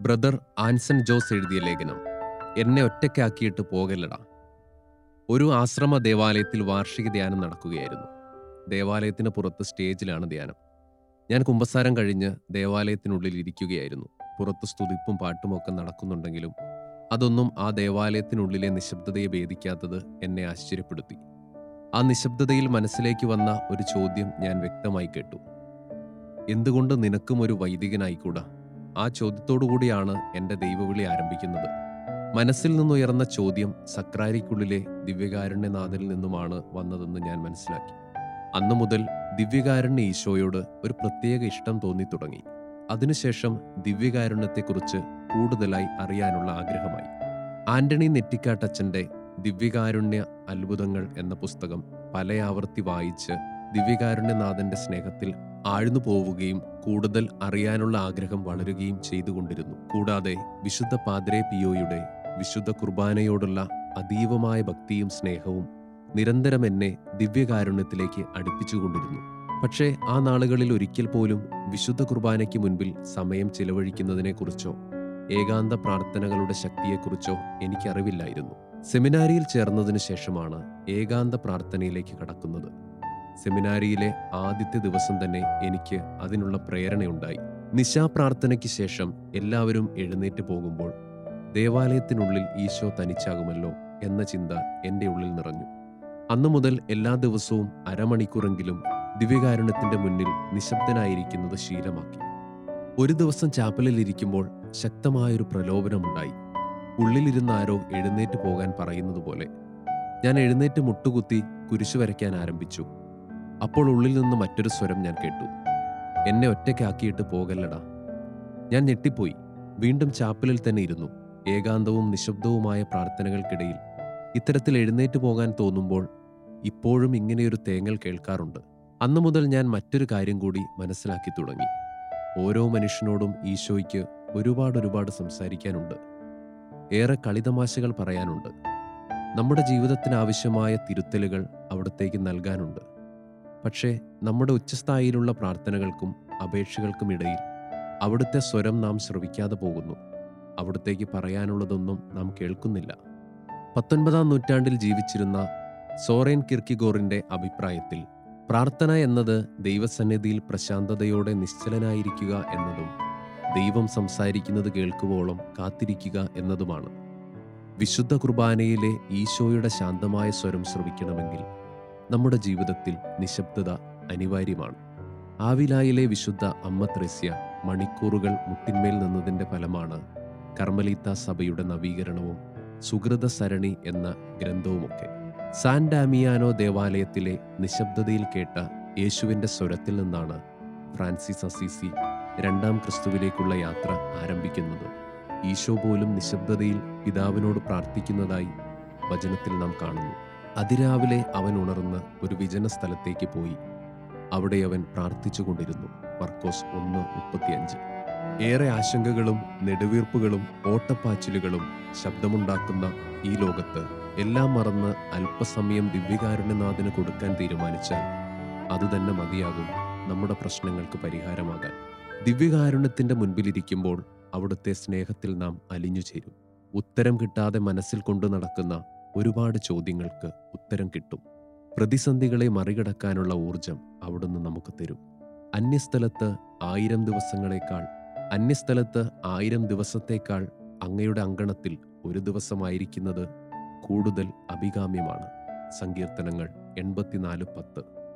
brother Anson Jose എഴുതിയ ലേഖനം എന്നെ ഒറ്റയ്ക്കാക്കിയിട്ട് പോകല്ലടാ ഒരു ആശ്രമ ദേവാലയത്തിൽ വാർഷിക ധ്യാനം നടക്കുകയായിരുന്നു ദേവാലയത്തിന് പുറത്ത് സ്റ്റേജിലാണ് ധ്യാനം ഞാൻ കുമ്പസാരം കഴിഞ്ഞ് ദേവാലയത്തിനുള്ളിൽ ഇരിക്കുകയായിരുന്നു പുറത്ത് സ്തുതിപ്പും പാട്ടുമൊക്കെ നടക്കുന്നുണ്ടെങ്കിലും അതൊന്നും ആ ദേവാലയത്തിനുള്ളിലെ നിശബ്ദതയെ ഭേദിക്കാത്തത് എന്നെ ആശ്ചര്യപ്പെടുത്തി ആ നിശബ്ദതയിൽ മനസ്സിലേക്ക് വന്ന ഒരു ചോദ്യം ഞാൻ വ്യക്തമായി കേട്ടു എന്തുകൊണ്ട് നിനക്കും ഒരു വൈദികനായിക്കൂടാ ആ ചോദ്യത്തോടുകൂടിയാണ് എൻ്റെ ദൈവവിളി ആരംഭിക്കുന്നത് മനസ്സിൽ നിന്നുയർന്ന ചോദ്യം സക്രാരിക്കുള്ളിലെ ദിവ്യകാരുണ്യനാഥനിൽ നിന്നുമാണ് വന്നതെന്ന് ഞാൻ മനസ്സിലാക്കി അന്നു മുതൽ ദിവ്യകാരുണ്യ ഈശോയോട് ഒരു പ്രത്യേക ഇഷ്ടം തോന്നി തുടങ്ങി അതിനുശേഷം ദിവ്യകാരുണ്യത്തെക്കുറിച്ച് കൂടുതലായി അറിയാനുള്ള ആഗ്രഹമായി ആന്റണി നെറ്റിക്കാട്ടച്ചന്റെ ദിവ്യകാരുണ്യ അത്ഭുതങ്ങൾ എന്ന പുസ്തകം പലയാവർത്തി വായിച്ച് ദിവ്യകാരുണ്യനാഥന്റെ സ്നേഹത്തിൽ ആഴ്ന്നു പോവുകയും കൂടുതൽ അറിയാനുള്ള ആഗ്രഹം വളരുകയും ചെയ്തുകൊണ്ടിരുന്നു കൂടാതെ വിശുദ്ധ പാദ്രേ പിയോയുടെ വിശുദ്ധ കുർബാനയോടുള്ള അതീവമായ ഭക്തിയും സ്നേഹവും നിരന്തരം എന്നെ ദിവ്യകാരുണ്യത്തിലേക്ക് അടുപ്പിച്ചുകൊണ്ടിരുന്നു പക്ഷേ ആ നാളുകളിൽ ഒരിക്കൽ പോലും വിശുദ്ധ കുർബാനയ്ക്ക് മുൻപിൽ സമയം ചിലവഴിക്കുന്നതിനെക്കുറിച്ചോ ഏകാന്ത പ്രാർത്ഥനകളുടെ ശക്തിയെക്കുറിച്ചോ എനിക്കറിവില്ലായിരുന്നു സെമിനാരിയിൽ ചേർന്നതിനു ശേഷമാണ് ഏകാന്ത പ്രാർത്ഥനയിലേക്ക് കടക്കുന്നത് സെമിനാരിയിലെ ആദ്യത്തെ ദിവസം തന്നെ എനിക്ക് അതിനുള്ള പ്രേരണയുണ്ടായി നിശാപ്രാർത്ഥനയ്ക്ക് ശേഷം എല്ലാവരും എഴുന്നേറ്റ് പോകുമ്പോൾ ദേവാലയത്തിനുള്ളിൽ ഈശോ തനിച്ചാകുമല്ലോ എന്ന ചിന്ത എൻ്റെ ഉള്ളിൽ നിറഞ്ഞു അന്നു മുതൽ എല്ലാ ദിവസവും അരമണിക്കൂറെങ്കിലും ദിവ്യകാരുണ്യത്തിന്റെ മുന്നിൽ നിശബ്ദനായിരിക്കുന്നത് ശീലമാക്കി ഒരു ദിവസം ചാപ്പലിൽ ഇരിക്കുമ്പോൾ ശക്തമായൊരു പ്രലോഭനമുണ്ടായി ഉള്ളിലിരുന്ന ആരോ എഴുന്നേറ്റ് പോകാൻ പറയുന്നത് പോലെ ഞാൻ എഴുന്നേറ്റ് മുട്ടുകുത്തി കുരിശു വരയ്ക്കാൻ ആരംഭിച്ചു അപ്പോൾ ഉള്ളിൽ നിന്ന് മറ്റൊരു സ്വരം ഞാൻ കേട്ടു എന്നെ ഒറ്റയ്ക്കാക്കിയിട്ട് പോകല്ലടാ ഞാൻ ഞെട്ടിപ്പോയി വീണ്ടും ചാപ്പലിൽ തന്നെ ഇരുന്നു ഏകാന്തവും നിശബ്ദവുമായ പ്രാർത്ഥനകൾക്കിടയിൽ ഇത്തരത്തിൽ എഴുന്നേറ്റ് പോകാൻ തോന്നുമ്പോൾ ഇപ്പോഴും ഇങ്ങനെയൊരു തേങ്ങൽ കേൾക്കാറുണ്ട് അന്നു മുതൽ ഞാൻ മറ്റൊരു കാര്യം കൂടി മനസ്സിലാക്കി തുടങ്ങി ഓരോ മനുഷ്യനോടും ഈശോയ്ക്ക് ഒരുപാട് ഒരുപാട് സംസാരിക്കാനുണ്ട് ഏറെ കളിതമാശകൾ പറയാനുണ്ട് നമ്മുടെ ജീവിതത്തിന് ആവശ്യമായ തിരുത്തലുകൾ അവിടത്തേക്ക് നൽകാനുണ്ട് പക്ഷേ നമ്മുടെ ഉച്ചസ്ഥായിയിലുള്ള പ്രാർത്ഥനകൾക്കും അപേക്ഷകൾക്കും ഇടയിൽ അവിടുത്തെ സ്വരം നാം ശ്രവിക്കാതെ പോകുന്നു അവിടത്തേക്ക് പറയാനുള്ളതൊന്നും നാം കേൾക്കുന്നില്ല പത്തൊൻപതാം നൂറ്റാണ്ടിൽ ജീവിച്ചിരുന്ന സോറേൻ കിർക്കിഗോറിന്റെ അഭിപ്രായത്തിൽ പ്രാർത്ഥന എന്നത് ദൈവസന്നിധിയിൽ പ്രശാന്തതയോടെ നിശ്ചലനായിരിക്കുക എന്നതും ദൈവം സംസാരിക്കുന്നത് കേൾക്കുവോളം കാത്തിരിക്കുക എന്നതുമാണ് വിശുദ്ധ കുർബാനയിലെ ഈശോയുടെ ശാന്തമായ സ്വരം ശ്രവിക്കണമെങ്കിൽ നമ്മുടെ ജീവിതത്തിൽ നിശബ്ദത അനിവാര്യമാണ് ആവിലായിലെ വിശുദ്ധ അമ്മ ത്രേസ്യ മണിക്കൂറുകൾ മുട്ടിന്മേൽ നിന്നതിന്റെ ഫലമാണ് കർമ്മലീത്ത സഭയുടെ നവീകരണവും സുഹൃത സരണി എന്ന ഗ്രന്ഥവുമൊക്കെ സാൻ ഡാമിയാനോ ദേവാലയത്തിലെ നിശബ്ദതയിൽ കേട്ട യേശുവിന്റെ സ്വരത്തിൽ നിന്നാണ് ഫ്രാൻസിസ് അസീസി രണ്ടാം ക്രിസ്തുവിലേക്കുള്ള യാത്ര ആരംഭിക്കുന്നത് ഈശോ പോലും നിശബ്ദതയിൽ പിതാവിനോട് പ്രാർത്ഥിക്കുന്നതായി വചനത്തിൽ നാം കാണുന്നു അതിരാവിലെ അവൻ ഉണർന്ന് ഒരു വിജന സ്ഥലത്തേക്ക് പോയി അവിടെ അവൻ പ്രാർത്ഥിച്ചുകൊണ്ടിരുന്നു മർക്കോസ് ഒന്ന് മുപ്പത്തിയഞ്ച് ഏറെ ആശങ്കകളും നെടുവീർപ്പുകളും ഓട്ടപ്പാച്ചിലുകളും ശബ്ദമുണ്ടാക്കുന്ന ഈ ലോകത്ത് എല്ലാം മറന്ന് അല്പസമയം ദിവ്യകാരുണ്യനാഥന് കൊടുക്കാൻ തീരുമാനിച്ചാൽ അതുതന്നെ മതിയാകും നമ്മുടെ പ്രശ്നങ്ങൾക്ക് പരിഹാരമാകാൻ ദിവ്യകാരുണ്യത്തിന്റെ മുൻപിലിരിക്കുമ്പോൾ അവിടുത്തെ സ്നേഹത്തിൽ നാം അലിഞ്ഞു ചേരും ഉത്തരം കിട്ടാതെ മനസ്സിൽ കൊണ്ടു നടക്കുന്ന ഒരുപാട് ചോദ്യങ്ങൾക്ക് ഉത്തരം കിട്ടും പ്രതിസന്ധികളെ മറികടക്കാനുള്ള ഊർജം അവിടുന്ന് നമുക്ക് തരും അന്യസ്ഥലത്ത് ആയിരം ദിവസങ്ങളെക്കാൾ അന്യസ്ഥലത്ത് ആയിരം ദിവസത്തേക്കാൾ അങ്ങയുടെ അങ്കണത്തിൽ ഒരു ദിവസമായിരിക്കുന്നത് കൂടുതൽ അഭികാമ്യമാണ് സങ്കീർത്തനങ്ങൾ എൺപത്തിനാല് പത്ത്